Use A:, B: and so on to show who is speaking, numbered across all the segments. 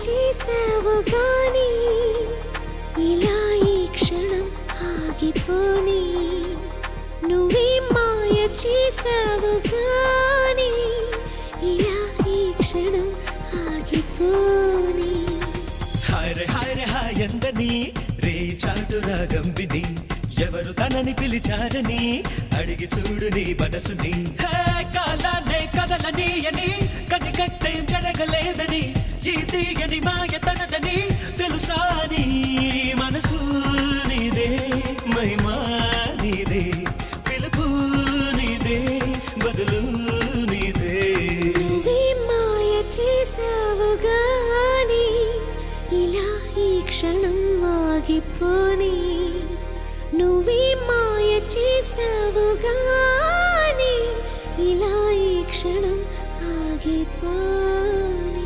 A: చేసావు గాని ఇలా ఈ క్షణం ఆగిపోని నువ్వే మాయ చేసావు గాని ఇలా ఈ క్షణం ఆగిపోని
B: హాయ్ హాయ్ హాయ్ ఎందని రే చాటు రాగం విని ఎవరు తనని పిలిచారని అడిగి చూడు నీ మనసుని హే కాలానే కదలని అని కనికట్టేం జరగలేదని ఈ తీయని మాయ తనదని తెలుసా నీ మనసు నీదే మహిమా నీదే పిలుపు నీదే బదులు నీదే
A: నువ్వే మాయ చేసావు గాని ఇలా ఈ క్షణం ఆగిపోని నువ్వే మాయ చేసావు గాని ఇలా ఈ క్షణం ఆగిపోని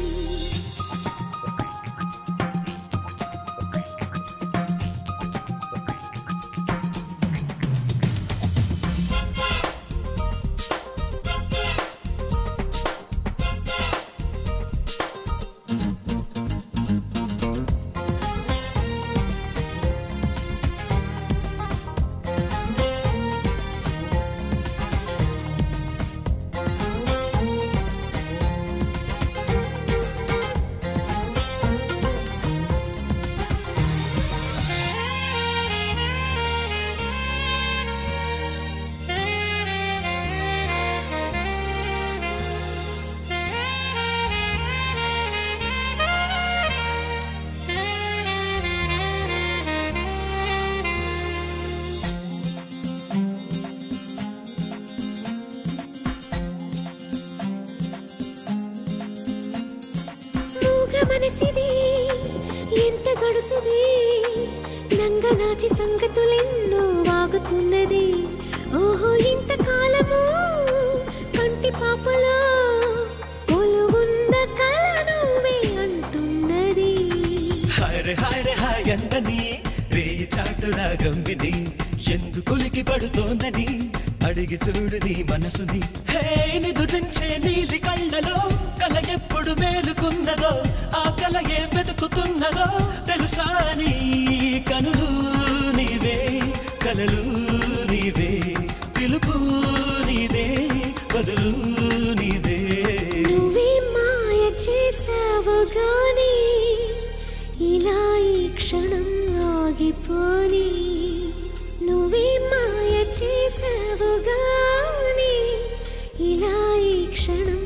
A: మూగ మనసిది ఎంత గడుసుది నంగనాచి సంగతులెన్నో వాగుతున్నది ఓహో ఇంత కాలము కంటి పాపలో కొలువున్న కల నువ్వే అంటున్నది
B: హాయ్ హాయ్ హాయ్ అందని రే చాటు రాగం విని ఎందుకులికి పడుతోందని అడిగి చూడు నీ మనసుని హే నిదురించే నీలి కళ్ళలో కల ఎప్పుడు మేలుకున్నదో ఆ కల ఏ వెతుకుతున్నదో తెలుసా నీ కనులు నీవే కలలు నీవే పిలుపు నీదే బదులు నీదే
A: నువ్వే మాయ చేసావు గాని ఇలా ఈ క్షణం ఆగిపోని నువ్వే మాయ చేసావు గాని ఇలా ఈ క్షణం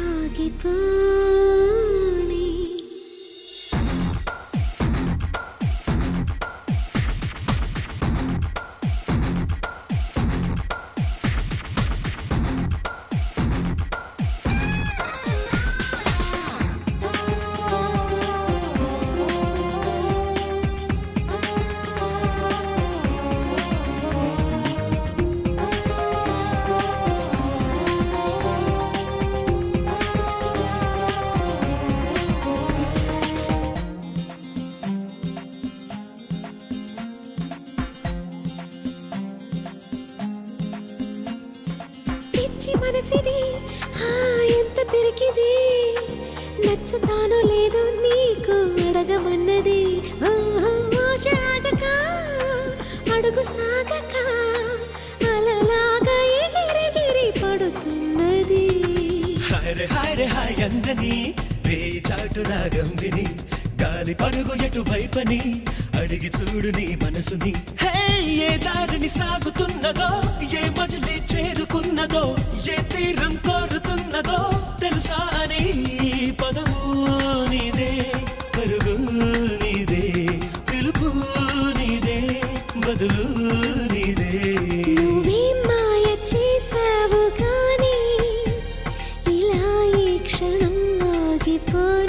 A: ఆగిపోని పిచ్చి మనసిది ఆ, ఎంత పిరికిది నచ్చుతానో లేదో నీకు అడగమన్నది ఓహో, ఆశ ఆగక అడుగు సాగక అలలాగా ఎగిరెగిరి పడుతున్నది
B: హాయ్ హాయ్ హాయ్ అందని రే చాటు రాగం విని గాలి పరుగు ఎటు వైపని అడిగి చూడు నీ మనసుని హే ఏ దారిని సాగుతున్నదో ఏ మజిలీ చేరుకున్నదో ఏ తీరం కోరుతున్నదో తెలుసా అని పదము నీదే పరుగు నీదే పిలుపు నీదే బదులు నీదే
A: నువ్వే మాయ చేసావు కానీ ఇలా ఈ క్షణం ఆగిపోయి